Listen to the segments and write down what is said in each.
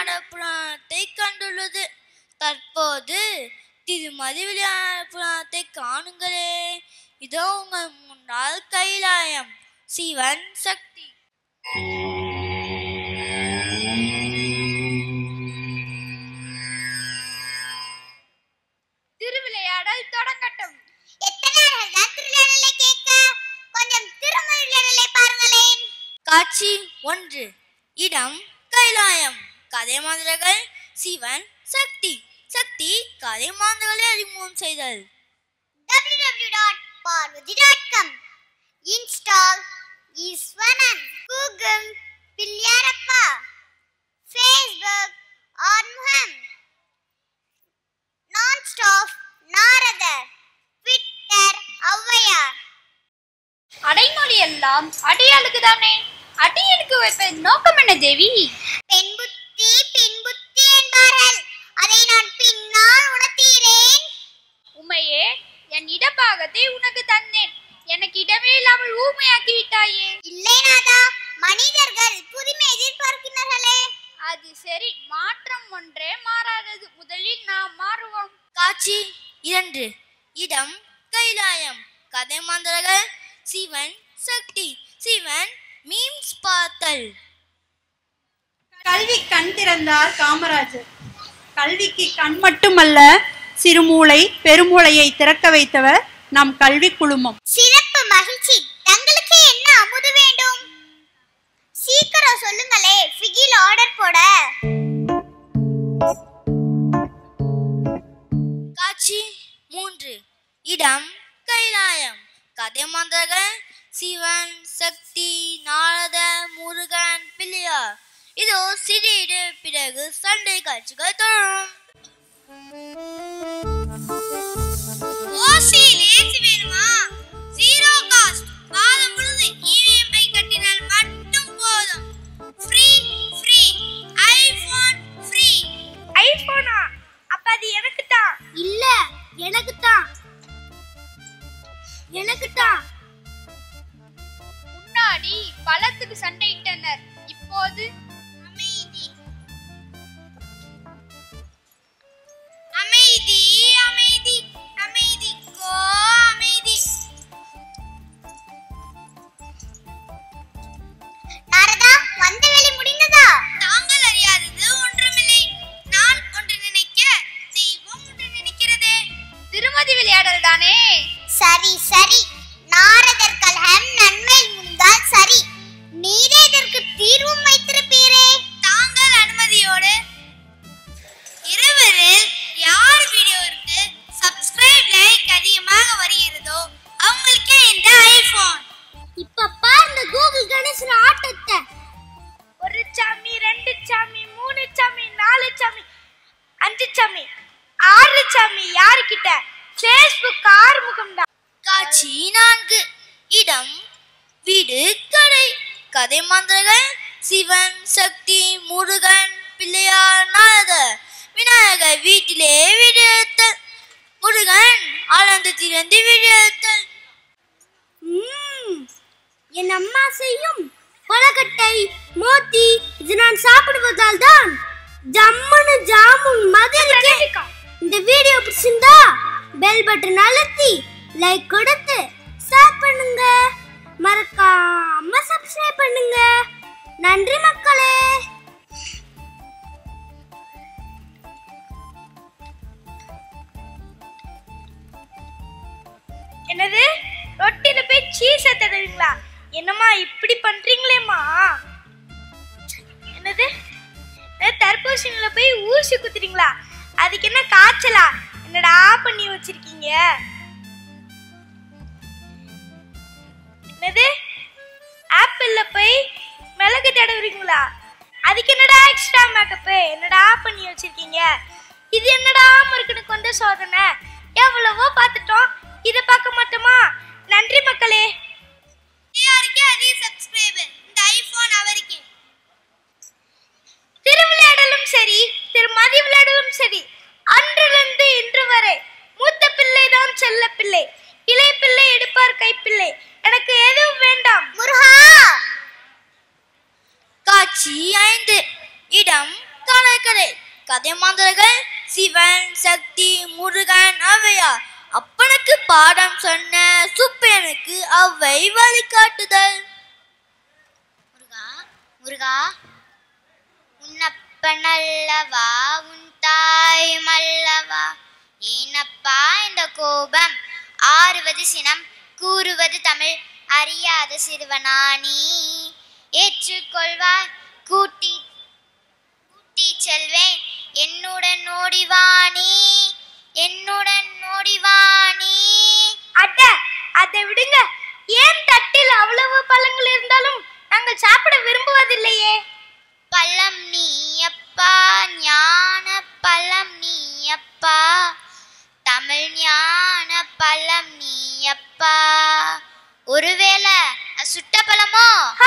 விளையாட புராணத்தை கண்டுள்ளது தற்போது திருமதி விளையாட புராணத்தை காணுங்களே இதோ உங்கள் முன்னால் கைலாயம் சிவன் சக்தி திருவிளையாடல் தொடங்கட்டும் எத்தனை நேரம் தான் திருவிளையாடலை கேட்க கொஞ்சம் திருமண விளையாடலை பாருங்களேன் காட்சி ஒன்று இடம் கைலாயம் கதை மாந்திரர்கள் சிவன் சக்தி சக்தி கதை மாந்திரங்களை அறிமுகம் செய்தல் www.parvati.com Install ஈஸ்வரன் கூகுள் பிள்ளையாரப்பா ஃபேஸ்புக் ஆன்முகம் நான்ஸ்டாப் நாரதர் ட்விட்டர் ஔவையார் அடைமொழி எல்லாம் அடியாளுக்கு தானே அடியனுக்கு வைப்பதன் நோக்கம் என்ன தேவி பெண் புத்தி பின் புத்தி என்பார்கள் அதை நான் பின்னால் உணர்த்தீரேன் உமையே என் இடப்பாகத்தை உனக்கு தந்தேன் எனக்கு இடமே இல்லாமல் ஊமையாக்கி விட்டாயே இல்லை நாதா மனிதர்கள் புதுமை எதிர்பார்க்கிறார்களே அது சரி மாற்றம் ஒன்றே மாறாதது முதலில் நாம் மாறுவோம் காட்சி இரண்டு இடம் கைலாயம் கதை மாந்திரர்கள் சிவன் சக்தி சிவன் மீம்ஸ் பார்த்தல் கல்வி கண் திறந்தார் காமராஜர் கல்விக்கு கண் மட்டுமல்ல சிறுமூளை பெருமூளையை திறக்க வைத்தவர் நம் கல்வி குழுமம் சிறப்பு மகிழ்ச்சி தங்களுக்கு என்ன அமுது வேண்டும் சீக்கிரம் சொல்லுங்களே ஸ்விக்கியில் ஆர்டர் போட காட்சி மூன்று இடம் கைலாயம் கதை மாந்தர்கள் சிவன் சக்தி நாரத முருகன் பிள்ளையார் இதோ சிறிது பிறகு சண்டை காட்சிகள் தொடரும் ஓசி லேசி வேணுமா ஜீரோ காஸ்ட் மாதம் முழுதும் இஎம்ஐ கட்டினால் மட்டும் போதும் ஃப்ரீ ஃப்ரீ ஐபோன் ஃப்ரீ ஐபோனா அப்ப அது எனக்கு தான் இல்ல எனக்கு தான் எனக்கு தான் முன்னாடி பழத்துக்கு சண்டையிட்டனர் இப்போது அமைதி அமைதி அமைதி அமைதி கோ அமைதி நாரதா வந்த வேலை முடிந்ததா தாங்கள் அறியாதது ஒன்றுமில்லை நான் ஒன்று நினைக்க தெய்வம் ஒன்று நினைக்கிறதே திருமதி விளையாடல் தானே சரி சரி நாரதர் கலகம் நன்மை முடிந்தால் சரி நீரே இதற்கு தீர்வும் வைத்திருப்பீரே தாங்கள் அனுமதியோடு இருவரில் யார் வீடியோவிற்கு சப்ஸ்கிரைப் லைக் அதிகமாக வருகிறதோ அவங்களுக்கே இந்த ஐபோன் இப்ப பாரு இந்த கூகுள் கணேசன் ஆட்டத்தை ஒரு சாமி ரெண்டு சாமி மூணு சாமி நாலு சாமி அஞ்சு சாமி ஆறு சாமி யாருக்கிட்ட ஃபேஸ்புக் ஆறுமுகம் தான் காட்சி நான்கு இடம் வீடு கடை கதை மாந்திரர்கள் சிவன் சக்தி முருகன் பிள்ளையார் நாரதர் விநாயகர் வீட்டிலே வீடு எடுத்தல் முருகன் ஆனந்தத்திலிருந்து வீடு எடுத்தல் என் அம்மா செய்யும் கொலக்கட்டை மோத்தி இது நான் சாப்பிடுவதால் தான் ஜம்முன்னு ஜாமுன் மாதிரி இருக்கேன். இந்த வீடியோ பிடிச்சிருந்தா பெல் பட்டன் அழுத்தி லைக் கொடுத்து ஷேர் பண்ணுங்க மறக்காம சப்ஸ்கிரைப் பண்ணுங்க நன்றி மக்களே என்னது ரொட்டில போய் சீஸை தருவீங்களா என்னம்மா இப்படி பண்றீங்களேம்மா என்னது என்னது, தர்பூசணியில போய் ஊசி குத்துறீங்களா அதுக்கு என்ன காய்ச்சலா என்னடா பண்ணி வச்சிருக்கீங்க என்னது ஆப்பிள்ல போய் மிளகு தடவுறீங்களா அதுக்கு என்னடா எக்ஸ்ட்ரா மேக்கப் என்னடா பண்ணி வச்சிருக்கீங்க இது என்னடா முருகனு கொண்ட சோதனை எவ்வளவோ பார்த்துட்டோம் இதை பார்க்க மாட்டோமா நன்றி மக்களே யாருக்கே அதிக சப்ஸ்கிரைபர் இந்த ஐபோன் அவருக்கே திருவிளையாடலும் சரி திருமதி விளையாடலும் சரி அன்றிலிருந்து இன்று வரை மூத்த பிள்ளை தான் செல்ல பிள்ளை இளைய பிள்ளை எடுப்பார் கைப்பிள்ளை எனக்கு எதுவும் வேண்டாம் முருகா காட்சி ஐந்து இடம் கனவு கடற்கரை கதை மாந்தர்கள் சிவன் சக்தி முருகன் ஔவையார் அப்பனுக்கு பாடம் சொன்ன சுப்பனுக்கு அவ்வை வழிகாட்டுதல் முருகா முருகா உன்னப்பனல்லவா உன் தாய் மல்லவா ஏனப்பா இந்த கோபம் ஆறுவது சினம் கூறுவது தமிழ் அறியாத சிறுவனானி ஏற்றுக்கொள்வாய் கூட்டி கூட்டி செல்வேன் என்னுடன் ஓடிவாணி என்னுடன் ஓடிவாணி அட அதை விடுங்க ஏன் தட்டில் அவ்வளவு பழங்கள் இருந்தாலும் நாங்கள் சாப்பிட விரும்புவதில்லையே பழம் நீ அப்பா ஞான பழம் நீ அப்பா தமிழ் ஞான பழம் நீ அப்பா ஒருவேளை அது சுட்ட பழமோ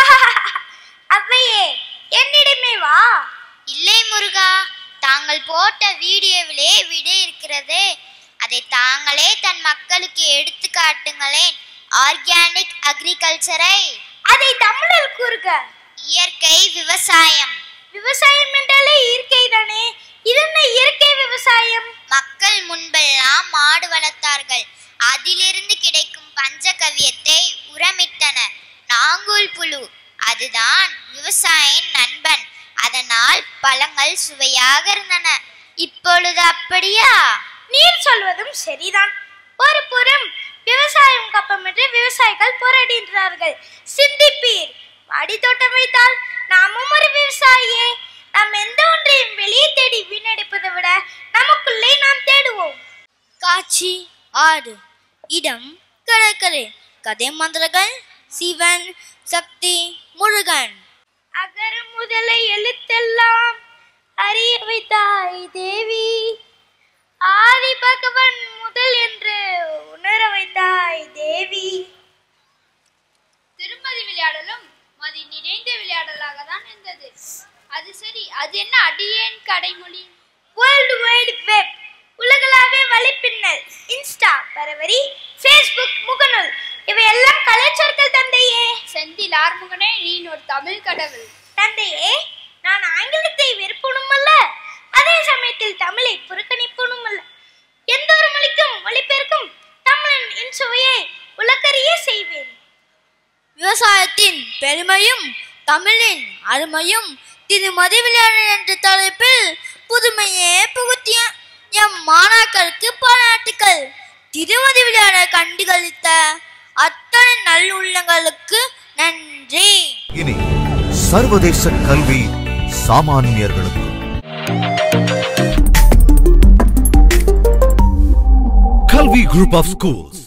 அவ்வையே என்னிடமே வா இல்லை முருகா தாங்கள் போட்ட வீடியோவிலே விடை இருக்கிறது அதை தாங்களே தன் மக்களுக்கு எடுத்து காட்டுங்களேன் ஆர்கானிக் அக்ரிகல்ச்சரை அதை தமிழில் கூறுக இயற்கை விவசாயம் விவசாயம் என்றாலே இயற்கை தானே இது என்ன இயற்கை விவசாயம் மக்கள் முன்பெல்லாம் மாடு வளர்த்தார்கள் அதிலிருந்து கிடைக்கும் பஞ்சகவியத்தை உரமிட்டனர் நாங்கூல் புழு அதுதான் விவசாயின் நண்பன் அதனால் பழங்கள் சுவையாக இருந்தன இப்பொழுது அப்படியா நீர் சொல்வதும் சரிதான் ஒரு புறம் விவசாயம் கப்பமின்றி விவசாயிகள் போராடுகின்றார்கள் சிந்திப்பீர் மாடி தோட்டம் வைத்தால் நாமும் ஒரு விவசாயியே நாம் எந்த ஒன்றையும் வெளியே தேடி வீணடிப்பதை விட நமக்குள்ளே நாம் தேடுவோம் காட்சி ஆறு இடம் கடற்கரை கதை மாந்தர்கள் சிவன் சக்தி முருகன் அகர முதல எழுத்தெல்லாம் அறிய வைத்தாய் தேவி ஆதி பகவன் முதல் என்று உணர வைத்தாய் தேவி திருமதி விளையாடலும் மதி நிறைந்த விளையாடலாக தான் இருந்தது அது சரி அது என்ன அடியேன் கடைமொழி வேர்ல்டு வைடு வெப் உலகளாவிய வலைப்பின்னல் இன்ஸ்டா பரவரி ஃபேஸ்புக் முகநூல் இவையெல்லாம் கலைச்சொற்கள் தந்தையே செந்தில் ஆறுமுகனே நீ ஒரு தமிழ் கடவுள் தந்தையே நான் ஆங்கிலத்தை வெறுப்பனும் அல்ல அதே சமயத்தில் தமிழை புறக்கணிப்பனும் அல்ல எந்த ஒரு மொழிக்கும் மொழிபெயர்க்கும் தமிழின் இன்சுவையை உலகறிய செய்வேன் விவசாயத்தின் பெருமையும் தமிழின் அருமையும் திருமதி விளையாடு என்ற தலைப்பில் புதுமையே புகுத்திய எம் மாணாக்கருக்கு பாராட்டுக்கள் திருமதி விளையாட கண்டுகளித்த அத்தனை நல்லுள்ளங்களுக்கு நன்றி இனி சர்வதேச கல்வி சாமானியர்களுக்கு கல்வி குரூப் ஆஃப் ஸ்கூல்ஸ்